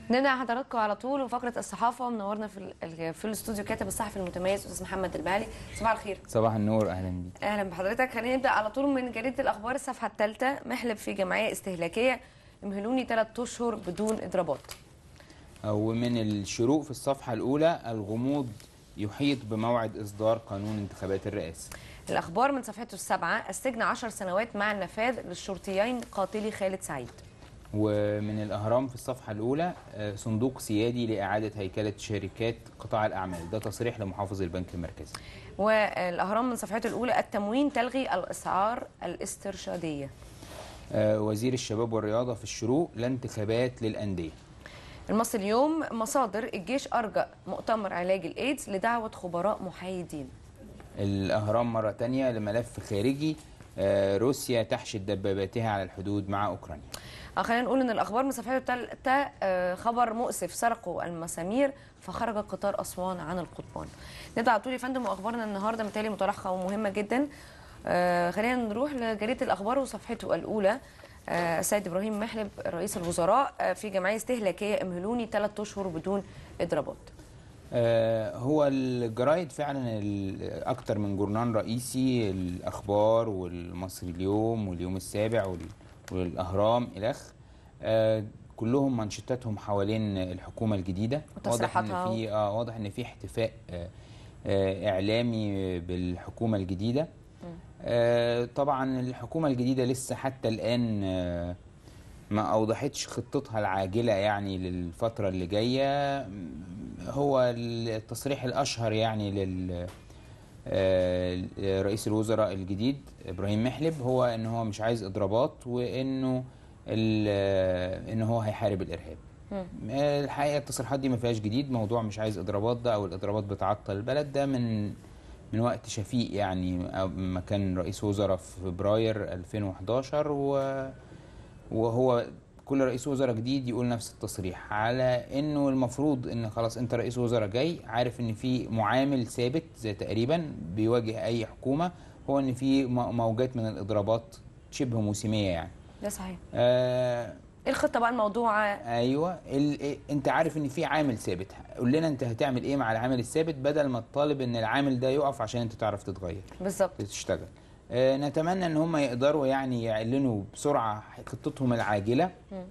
نرجع حضراتكم على طول وفقره الصحافه منورنا في ال- في الاستوديو كاتب الصحفي المتميز استاذ محمد البالي صباح الخير صباح النور اهلا بيك اهلا بحضرتك خلينا نبدا على طول من جريده الاخبار الصفحه الثالثه محلب في جمعيه استهلاكيه امهلوني ثلاث اشهر بدون اضرابات ومن الشروق في الصفحه الاولى الغموض يحيط بموعد اصدار قانون انتخابات الرئاسه الاخبار من صفحته السابعه السجن 10 سنوات مع النفاذ للشرطيين قاتلي خالد سعيد ومن الاهرام في الصفحه الاولى آه، صندوق سيادي لاعاده هيكله شركات قطاع الاعمال ده تصريح لمحافظ البنك المركزي والاهرام من صفحته الاولى التموين تلغي الاسعار الاسترشاديه آه، وزير الشباب والرياضه في الشروق لا انتخابات للانديه المصري اليوم مصادر الجيش ارجى مؤتمر علاج الايدز لدعوه خبراء محايدين الاهرام مره تانية لملف خارجي آه، روسيا تحشد دباباتها على الحدود مع اوكرانيا آه، خلينا نقول ان الاخبار من صفحته الثالثه آه، خبر مؤسف سرقوا المسامير فخرج قطار اسوان عن القضبان نبدا على طول يا فندم واخبارنا النهارده متهيألي متلاحقه ومهمه جدا آه، خلينا نروح لجريده الاخبار وصفحته الاولى آه، السيد ابراهيم محلب رئيس الوزراء آه، في جمعيه استهلاكيه امهلوني ثلاث اشهر بدون اضرابات آه، هو الجرايد فعلا ال- اكتر من جورنان رئيسي الاخبار والمصري اليوم واليوم السابع وال- والاهرام الخ آه، كلهم منشطاتهم حوالين الحكومه الجديده واضح ان وتصريحاتها. في اه واضح ان في احتفاء آه، آه، اعلامي بالحكومه الجديده آه، طبعا الحكومه الجديده لسه حتى الان آه، ما اوضحتش خطتها العاجله يعني للفتره اللي جايه م- هو التصريح الاشهر يعني لل آه، رئيس الوزراء الجديد ابراهيم محلب هو ان هو مش عايز اضرابات وانه ال- آه، ان هو هيحارب الارهاب آه، الحقيقه التصريحات دي ما فيهاش جديد موضوع مش عايز اضرابات ده او الاضرابات بتعطل البلد ده من من وقت شفيق يعني أو ما كان رئيس وزراء في فبراير 2011 و وهو كل رئيس وزراء جديد يقول نفس التصريح على انه المفروض ان خلاص انت رئيس وزراء جاي عارف ان في معامل ثابت زي تقريبا بيواجه اي حكومه هو ان في م- موجات من الاضرابات شبه موسميه يعني ده صحيح آه ايه الخطه بقى الموضوع ايوه ال... إيه، انت عارف ان في عامل ثابت قول لنا انت هتعمل ايه مع العامل الثابت بدل ما تطالب ان العامل ده يقف عشان انت تعرف تتغير بالظبط تشتغل آه، نتمنى ان هم يقدروا يعني يعلنوا بسرعه خطتهم العاجله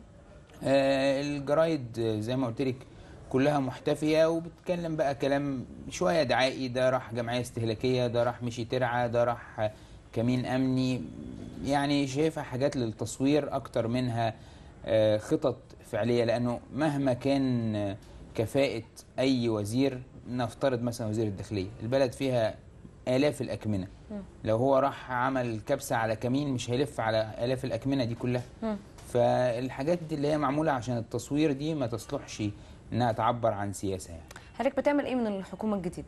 آه، الجرايد آه، زي ما قلت لك كلها محتفيه وبتتكلم بقى كلام شويه دعائي ده راح جمعيه استهلاكيه ده راح مشي ترعه ده راح آه، كمين امني يعني شايفها حاجات للتصوير اكتر منها آه، خطط فعليه لانه مهما كان آه، كفاءه اي وزير نفترض مثلا وزير الداخليه البلد فيها آلاف الأكمنة لو هو راح عمل كبسة على كمين مش هيلف على آلاف الأكمنة دي كلها فالحاجات دي اللي هي معمولة عشان التصوير دي ما تصلحش إنها تعبر عن سياسة يعني حضرتك بتعمل ايه من الحكومه الجديده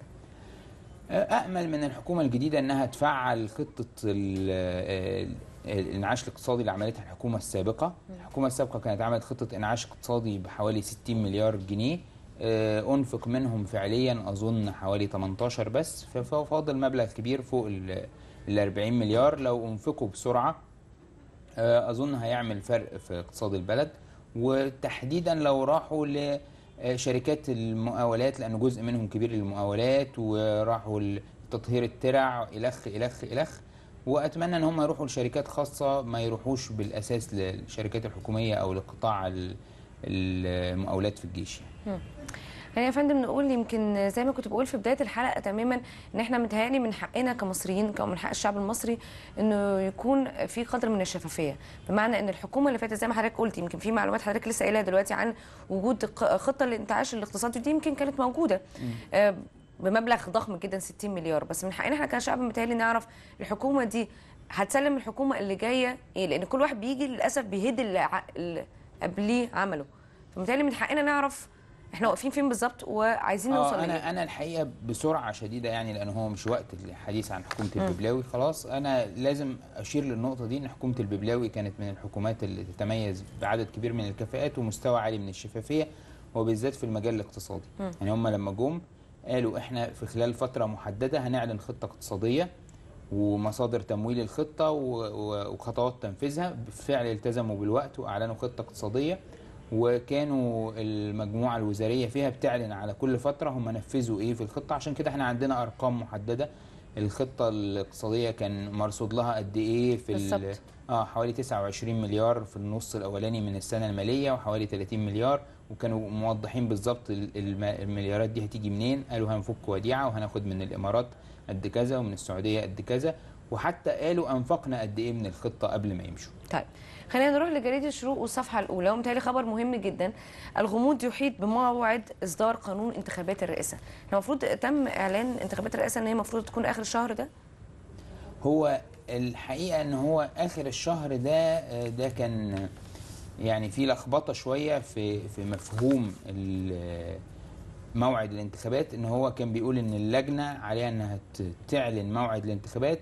أأمل من الحكومة الجديدة إنها تفعل خطة ال- ال- الإنعاش الاقتصادي اللي عملتها الحكومة السابقة الحكومة السابقة كانت عملت خطة إنعاش اقتصادي بحوالي 60 مليار جنيه آه، أنفق منهم فعليا أظن حوالي 18 بس ففاضل مبلغ كبير فوق ال ال 40 مليار لو أنفقوا بسرعة آه، اظن هيعمل فرق في اقتصاد البلد وتحديدا لو راحوا لشركات المقاولات لانه جزء منهم كبير للمقاولات وراحوا لتطهير الترع الخ الخ الخ واتمنى ان هم يروحوا لشركات خاصه ما يروحوش بالاساس للشركات الحكوميه او لقطاع ال- المقاولات في الجيش يعني. يعني يا فندم نقول يمكن زي ما كنت بقول في بدايه الحلقه تماما ان احنا متهيألي من حقنا كمصريين او من حق الشعب المصري انه يكون في قدر من الشفافيه بمعنى ان الحكومه اللي فاتت زي ما حضرتك قلت يمكن في معلومات حضرتك لسه قايلها دلوقتي عن وجود ق- خطه للانتعاش الاقتصادي دي يمكن كانت موجوده آه، بمبلغ ضخم جدا 60 مليار بس من حقنا احنا كشعب متهيألي نعرف الحكومه دي هتسلم الحكومه اللي جايه ايه لان كل واحد بيجي للاسف بيهد اللي ع- اللي قبليه عمله فمتهيألي من حقنا نعرف احنا واقفين فين بالظبط وعايزين نوصل اه لإيه انا انا الحقيقه بسرعه شديده يعني لان هو مش وقت الحديث عن حكومه الببلاوي خلاص انا لازم اشير للنقطه دي ان حكومه الببلاوي كانت من الحكومات اللي تتميز بعدد كبير من الكفاءات ومستوى عالي من الشفافيه وبالذات في المجال الاقتصادي يعني هم لما جم قالوا احنا في خلال فتره محدده هنعلن خطه اقتصاديه ومصادر تمويل الخطه و- و- وخطوات تنفيذها بالفعل التزموا بالوقت واعلنوا خطه اقتصاديه وكانوا المجموعه الوزاريه فيها بتعلن على كل فتره هم نفذوا ايه في الخطه عشان كده احنا عندنا ارقام محدده الخطه الاقتصاديه كان مرصود لها قد ايه في ال- بالظبط. اه حوالي 29 مليار في النص الاولاني من السنه الماليه وحوالي 30 مليار وكانوا موضحين بالظبط ال- الم- المليارات دي هتيجي منين قالوا هنفك وديعه وهناخد من الامارات قد كذا ومن السعوديه قد كذا وحتى قالوا انفقنا قد ايه من الخطه قبل ما يمشوا طيب خلينا نروح لجريده الشروق والصفحه الاولى ومتهيألي خبر مهم جدا الغموض يحيط بموعد اصدار قانون انتخابات الرئاسه احنا المفروض تم اعلان انتخابات الرئاسه ان هي المفروض تكون اخر الشهر ده هو الحقيقه ان هو اخر الشهر ده آه، ده كان يعني في لخبطه شويه في في مفهوم ال- موعد الانتخابات ان هو كان بيقول ان اللجنه عليها انها ت- تعلن موعد الانتخابات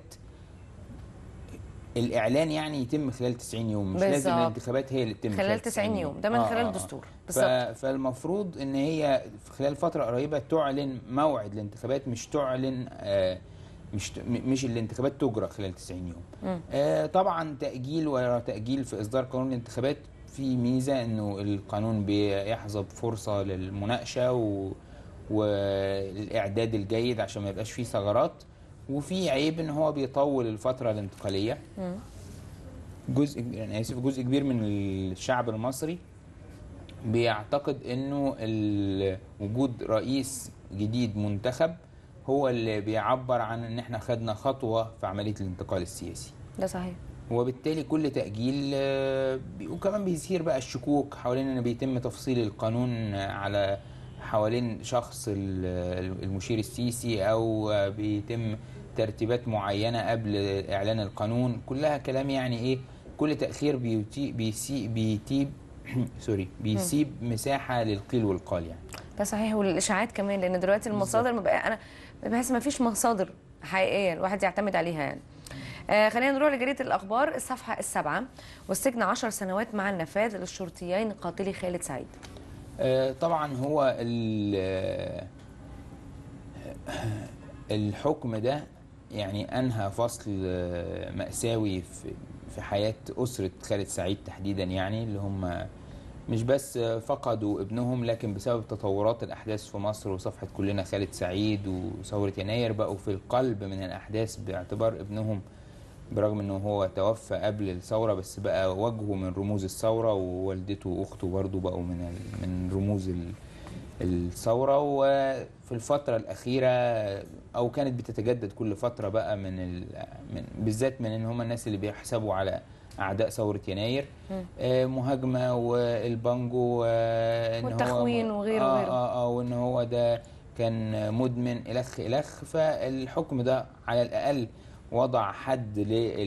الاعلان يعني يتم خلال 90 يوم مش لازم بالظبط. الانتخابات هي اللي تتم خلال 90 يوم ده من خلال الدستور ف... بالظبط فالمفروض ان هي في خلال فتره قريبه تعلن موعد الانتخابات مش تعلن آه مش ت- م- مش الانتخابات تجرى خلال 90 يوم مم. آه طبعا تاجيل ورا تاجيل في اصدار قانون الانتخابات في ميزه انه القانون بيحظى بفرصه للمناقشه و... والاعداد الجيد عشان ما يبقاش فيه ثغرات وفي عيب ان هو بيطول الفتره الانتقاليه مم. جزء انا اسف جزء كبير من الشعب المصري بيعتقد انه ال- وجود رئيس جديد منتخب هو اللي بيعبر عن ان احنا خدنا خطوه في عمليه الانتقال السياسي ده صحيح وبالتالي كل تأجيل آه، بي- وكمان بيثير بقى الشكوك حوالين ان بيتم تفصيل القانون آه، على حوالين شخص ال- المشير السيسي او آه، بيتم ترتيبات معينة قبل اعلان القانون كلها كلام يعني ايه كل تأخير بيتي بيسي بيتيب سوري بيسيب مساحة للقيل والقال يعني ده صحيح والاشاعات كمان لان دلوقتي المصادر ما بقى انا بحس ما فيش مصادر حقيقيه الواحد يعتمد عليها يعني آه خلينا نروح لجريده الاخبار الصفحه السابعه والسجن 10 سنوات مع النفاذ للشرطيين قاتلي خالد سعيد آه، طبعا هو ال- الحكم ده يعني انهى فصل آه، مأساوي في في حياة أسرة خالد سعيد تحديدا يعني اللي هم مش بس فقدوا ابنهم لكن بسبب تطورات الأحداث في مصر وصفحة كلنا خالد سعيد وثورة يناير بقوا في القلب من الأحداث باعتبار ابنهم برغم انه هو توفى قبل الثوره بس بقى وجهه من رموز الثوره ووالدته واخته برضه بقوا من ال- من رموز ال- الثوره وفي الفتره الاخيره او كانت بتتجدد كل فتره بقى من, ال من بالذات من ان هم الناس اللي بيحسبوا على اعداء ثوره يناير مم. آه، مهاجمه والبانجو آه، إن هو- والتخوين وغيره آه وغيره. اه اه وان هو ده كان مدمن الخ الخ فالحكم ده على الاقل وضع حد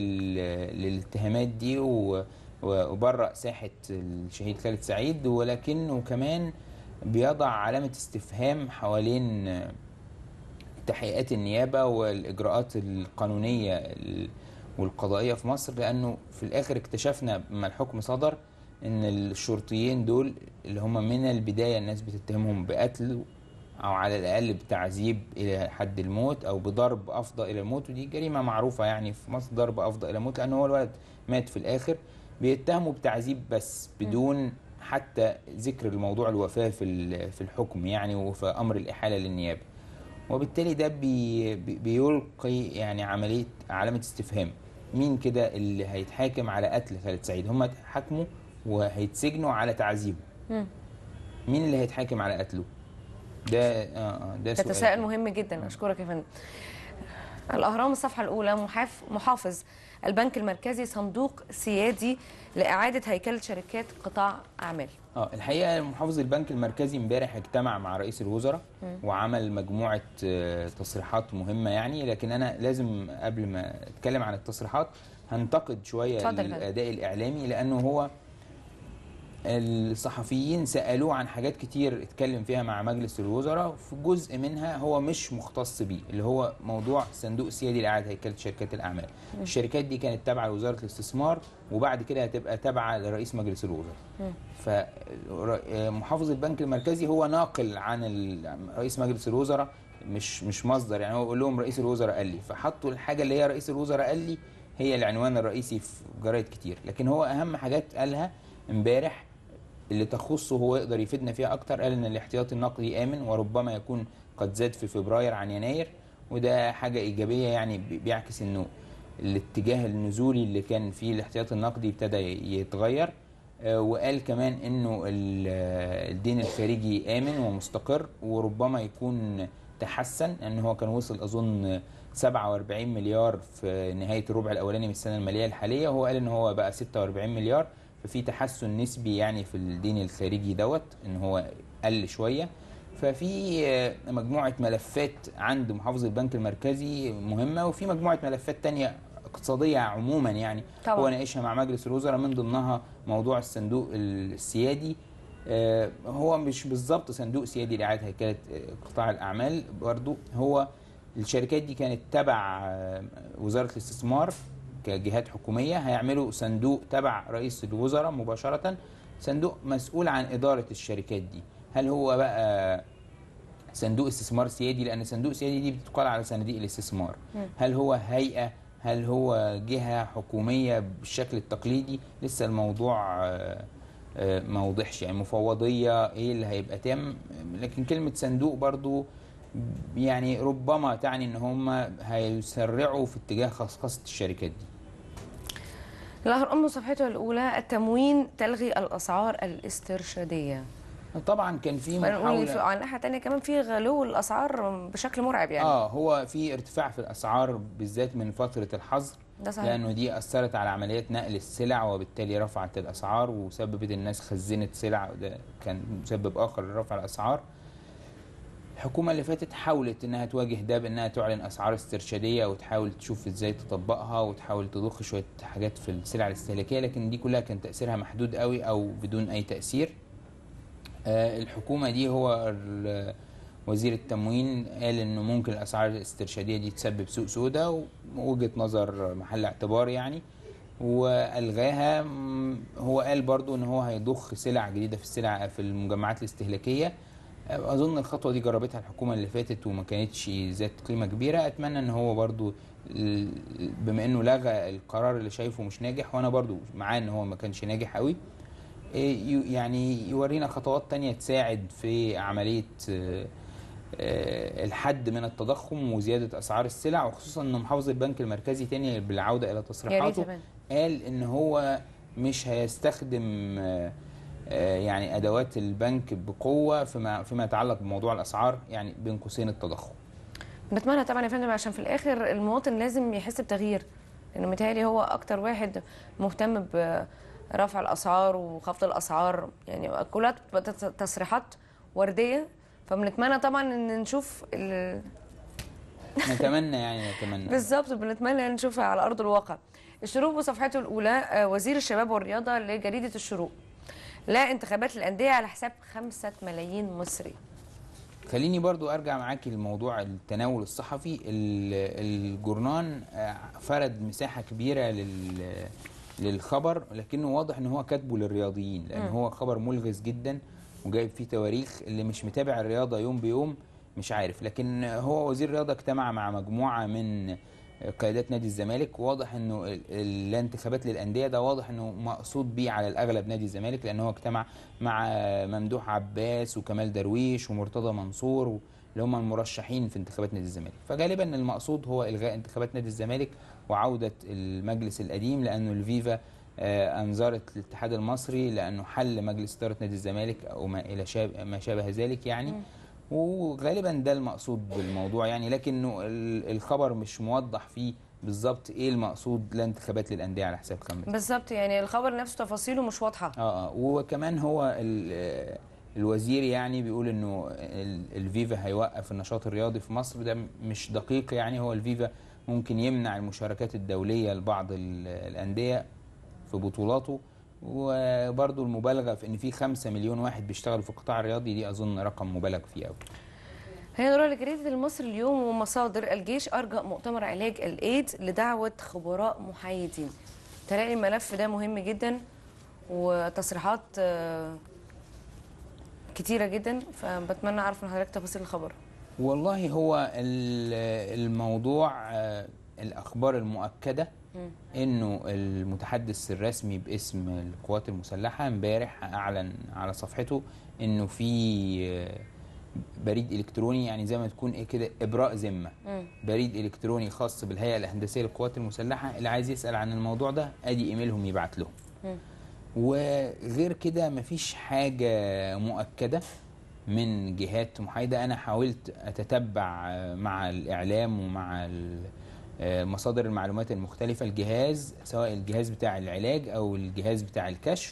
لل- للاتهامات دي و- وبرأ ساحة الشهيد خالد سعيد ولكنه كمان بيضع علامة استفهام حوالين تحقيقات النيابة والإجراءات القانونية ال- والقضائية في مصر لأنه في الآخر اكتشفنا لما الحكم صدر إن الشرطيين دول اللي هم من البداية الناس بتتهمهم بقتل أو على الأقل بتعذيب إلى حد الموت أو بضرب أفضى إلى الموت ودي جريمة معروفة يعني في مصر ضرب أفضى إلى الموت لأن هو الولد مات في الآخر بيتهموا بتعذيب بس بدون حتى ذكر الموضوع الوفاة في ال- في الحكم يعني وفي أمر الإحالة للنيابة وبالتالي ده بي بي- بيلقي يعني عملية علامة استفهام مين كده اللي هيتحاكم على قتل خالد سعيد هم اتحاكموا وهيتسجنوا على تعذيبه مم. مين اللي هيتحاكم على قتله ده اه آه، ده ده سؤال تساؤل مهم جدا اشكرك يا فندم الاهرام الصفحه الاولى محاف محافظ البنك المركزي صندوق سيادي لاعاده هيكله شركات قطاع اعمال اه الحقيقه محافظ البنك المركزي امبارح اجتمع مع رئيس الوزراء وعمل مجموعه آه، تصريحات مهمه يعني لكن انا لازم قبل ما اتكلم عن التصريحات هنتقد شويه اتفضل يا فندم. الاداء الاعلامي لانه هو الصحفيين سالوه عن حاجات كتير اتكلم فيها مع مجلس الوزراء في جزء منها هو مش مختص بيه اللي هو موضوع صندوق سيادي لاعاده هيكله شركات الاعمال الشركات دي كانت تابعه لوزاره الاستثمار وبعد كده هتبقى تابعه لرئيس مجلس الوزراء فمحافظ البنك المركزي هو ناقل عن ال- رئيس مجلس الوزراء مش مش مصدر يعني هو بيقول لهم رئيس الوزراء قال لي فحطوا الحاجه اللي هي رئيس الوزراء قال لي هي العنوان الرئيسي في جرايد كتير لكن هو اهم حاجات قالها امبارح اللي تخصه هو يقدر يفيدنا فيها اكتر قال ان الاحتياطي النقدي امن وربما يكون قد زاد في فبراير عن يناير وده حاجه ايجابيه يعني بي- بيعكس انه الاتجاه النزولي اللي كان فيه الاحتياطي النقدي ابتدى يتغير آه، وقال كمان انه ال- الدين الخارجي امن ومستقر وربما يكون تحسن ان هو كان وصل اظن 47 مليار في نهايه الربع الاولاني من السنه الماليه الحاليه وهو قال ان هو بقى 46 مليار ففي تحسن نسبي يعني في الدين الخارجي دوت ان هو قل شويه ففي آه، مجموعه ملفات عند محافظ البنك المركزي مهمه وفي مجموعه ملفات تانية اقتصاديه عموما يعني طبعاً. هو ناقشها مع مجلس الوزراء من ضمنها موضوع الصندوق السيادي آه، هو مش بالظبط صندوق سيادي لاعاده هيكله آه، قطاع الاعمال برضو هو الشركات دي كانت تبع آه، وزاره الاستثمار كجهات حكوميه هيعملوا صندوق تبع رئيس الوزراء مباشره صندوق مسؤول عن اداره الشركات دي هل هو بقى صندوق استثمار سيادي لان صندوق سيادي دي بتقال على صناديق الاستثمار هل هو هيئه هل هو جهه حكوميه بالشكل التقليدي لسه الموضوع آه، آه، ما وضحش يعني مفوضيه ايه اللي هيبقى تام لكن كلمه صندوق برضو يعني ربما تعني ان هم هيسرعوا في اتجاه خصخصه الشركات دي الأهرام صفحته الأولى التموين تلغي الأسعار الاسترشادية طبعا كان في بل نقول في- محاوله على الناحية التانية كمان في غلو الأسعار بشكل مرعب يعني اه هو في ارتفاع في الاسعار بالذات من فتره الحظر ده صحيح لانه دي اثرت على عمليات نقل السلع وبالتالي رفعت الاسعار وسببت الناس خزنت سلع وده كان مسبب اخر لرفع الاسعار الحكومه اللي فاتت حاولت انها تواجه ده بانها تعلن اسعار استرشاديه وتحاول تشوف ازاي تطبقها وتحاول تضخ شويه حاجات في السلع الاستهلاكيه لكن دي كلها كان تاثيرها محدود قوي او بدون اي تاثير آه، الحكومه دي هو ال- وزير التموين قال انه ممكن الاسعار الاسترشاديه دي تسبب سوق سوداء ووجهه نظر محل اعتبار يعني والغاها م، هو قال برضو ان هو هيضخ سلع جديده في السلع في المجمعات الاستهلاكيه اظن الخطوه دي جربتها الحكومه اللي فاتت وما كانتش ذات قيمه كبيره اتمنى ان هو برضو ال- بما انه لغى القرار اللي شايفه مش ناجح وانا برضو معاه ان هو ما كانش ناجح قوي إيه ي- يعني يورينا خطوات تانية تساعد في عملية آه، آه، الحد من التضخم وزيادة أسعار السلع وخصوصا أن محافظ البنك المركزي تاني بالعودة إلى يا ريت تصريحاته كمان قال ان هو مش هيستخدم آه، آه، يعني ادوات البنك بقوه فيما فيما يتعلق بموضوع الاسعار يعني بين قوسين التضخم بنتمنى طبعا يا فندم عشان في الاخر المواطن لازم يحس بتغيير لانه متهيألي هو اكتر واحد مهتم برفع الاسعار وخفض الاسعار يعني كلها بتبقى تصريحات ورديه فبنتمنى طبعا ان نشوف ال... نتمنى يعني نتمنى بالظبط بنتمنى نشوفها على ارض الواقع الشروق بصفحته الاولى آه، وزير الشباب والرياضه لجريده الشروق لا انتخابات الانديه على حساب خمسة ملايين مصري خليني برضو ارجع معاكي لموضوع التناول الصحفي ال- الجورنان آه، فرد مساحه كبيره لل للخبر لكنه واضح ان هو كاتبه للرياضيين لان مم. هو خبر ملغز جدا وجايب فيه تواريخ اللي مش متابع الرياضه يوم بيوم مش عارف لكن هو وزير الرياضه اجتمع مع مجموعه من قيادات نادي الزمالك واضح انه ال- ال- الانتخابات للانديه ده واضح انه مقصود بيه على الاغلب نادي الزمالك لان هو اجتمع مع ممدوح عباس وكمال درويش ومرتضى منصور و- اللي هم المرشحين في انتخابات نادي الزمالك فغالبا المقصود هو الغاء انتخابات نادي الزمالك وعوده المجلس القديم لانه الفيفا آه، انذرت الاتحاد المصري لانه حل مجلس اداره نادي الزمالك او ما الى شابه ما شابه ذلك يعني مم. وغالبا ده المقصود بالموضوع يعني لكنه ال- الخبر مش موضح فيه بالظبط ايه المقصود لا انتخابات للانديه على حساب خمس بالظبط يعني الخبر نفسه تفاصيله مش واضحه اه اه وكمان هو ال- الوزير يعني بيقول انه ال- الفيفا هيوقف النشاط الرياضي في مصر ده مش دقيق يعني هو الفيفا ممكن يمنع المشاركات الدوليه لبعض ال- الانديه في بطولاته وبرضه المبالغه في ان في 5 مليون واحد بيشتغلوا في القطاع الرياضي دي اظن رقم مبالغ فيه قوي هي نروح لجريدة المصري اليوم ومصادر الجيش أرجأ مؤتمر علاج الإيدز لدعوة خبراء محايدين تلاقي الملف ده مهم جدا وتصريحات آه، كتيرة جدا فبتمنى أعرف من حضرتك تفاصيل الخبر والله هو ال- الموضوع آه، الاخبار المؤكده انه المتحدث الرسمي باسم القوات المسلحه امبارح اعلن على صفحته انه في آه، بريد الكتروني يعني زي ما تكون ايه كده ابراء ذمه مم. بريد الكتروني خاص بالهيئه الهندسيه للقوات المسلحه اللي عايز يسال عن الموضوع ده ادي ايميلهم يبعت لهم مم. وغير كده مفيش حاجه مؤكده من جهات محايده انا حاولت اتتبع آه، مع الاعلام ومع ال- آه، مصادر المعلومات المختلفه الجهاز سواء الجهاز بتاع العلاج او الجهاز بتاع الكشف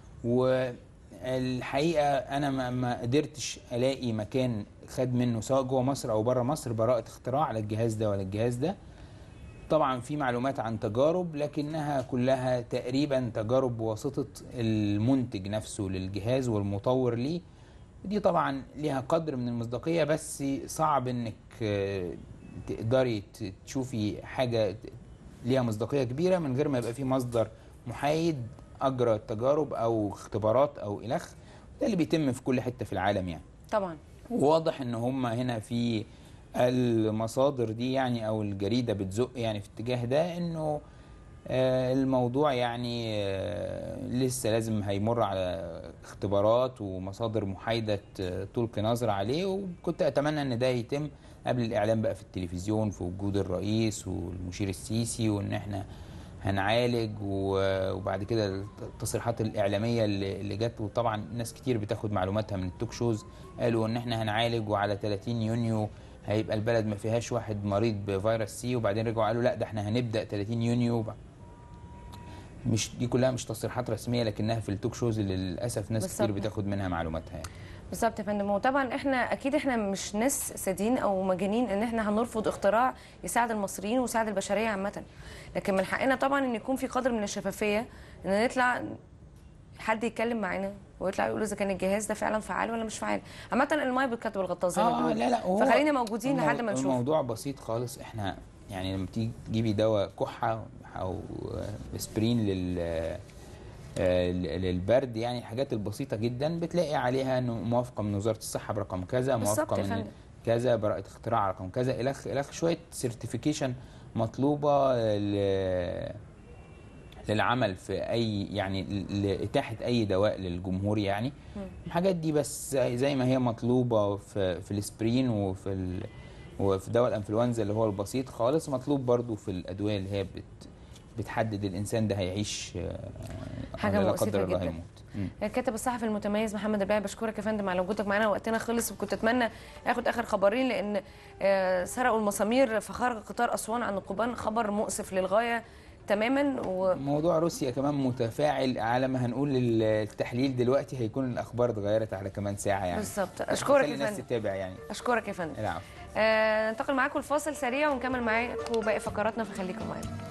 والحقيقه انا ما- ما قدرتش الاقي مكان خد منه سواء جوه مصر او بره مصر براءه اختراع على الجهاز ده ولا الجهاز ده طبعا في معلومات عن تجارب لكنها كلها تقريبا تجارب بواسطة المنتج نفسه للجهاز والمطور ليه دي طبعا ليها قدر من المصداقية بس صعب انك آه، تقدري ت- تشوفي حاجة ليها مصداقية كبيرة من غير ما يبقى في مصدر محايد أجرى تجارب أو اختبارات أو إلخ ده اللي بيتم في كل حتة في العالم يعني طبعا وواضح ان هم هنا في المصادر دي يعني او الجريده بتزق يعني في الاتجاه ده انه آه، الموضوع يعني آه، لسه لازم هيمر على اختبارات ومصادر محايده ت- تلقي نظره عليه وكنت اتمنى ان ده يتم قبل الاعلام بقى في التلفزيون في وجود الرئيس والمشير السيسي وان احنا هنعالج و- وبعد كده التصريحات الاعلاميه اللي اللي جت وطبعا ناس كتير بتاخد معلوماتها من التوك شوز قالوا ان احنا هنعالج وعلى 30 يونيو هيبقى البلد ما فيهاش واحد مريض بفيروس سي وبعدين رجعوا قالوا لا ده احنا هنبدا 30 يونيو مش دي كلها مش تصريحات رسميه لكنها في التوك شوز اللي للاسف ناس كتير بالظبط. بتاخد منها معلوماتها يعني. بالظبط يا فندم وطبعا احنا اكيد احنا مش ناس سادين او مجانين ان احنا هنرفض اختراع يساعد المصريين ويساعد البشريه عامه لكن من حقنا طبعا ان يكون في قدر من الشفافيه ان نطلع حد يتكلم معانا ويطلع يقول اذا كان الجهاز ده فعلا فعال ولا مش فعال عامه الماء بالكتب والغطاس زي ما اه بيقولوا. لا لا هو فخلينا موجودين المو- لحد ما نشوف الموضوع بسيط خالص احنا يعني لما تيجي تجيبي دواء كحه او اسبرين لل آه، للبرد يعني الحاجات البسيطه جدا بتلاقي عليها انه موافقه من وزاره الصحه برقم كذا بالظبط موافقه يا من فندم. كذا براءه اختراع رقم كذا الخ الخ شويه سيرتيفيكيشن مطلوبه ل- للعمل في اي يعني ل- لاتاحه اي دواء للجمهور يعني الحاجات دي بس زي زي ما هي مطلوبه في في الاسبرين وفي ال وفي دواء الانفلونزا اللي هو البسيط خالص مطلوب برضو في الادويه اللي هي بت بتحدد الانسان ده هيعيش آه، حاجة ولا لا مؤسفة قدر الله جداً. هيموت مم. الكاتب الصحفي المتميز محمد الباعي بشكرك يا فندم على وجودك معانا وقتنا خلص وكنت اتمنى اخد اخر خبرين لان آه، سرقوا المسامير فخرج قطار اسوان عن القضبان خبر مؤسف للغايه تماما و موضوع روسيا كمان متفاعل على ما هنقول التحليل دلوقتي هيكون الاخبار اتغيرت على كمان ساعه يعني بالظبط اشكرك خلي يا الناس فندم تتابع يعني اشكرك يا فندم العفو آه، ننتقل معاكم الفاصل سريع ونكمل معاكم باقي فقراتنا فخليكم معانا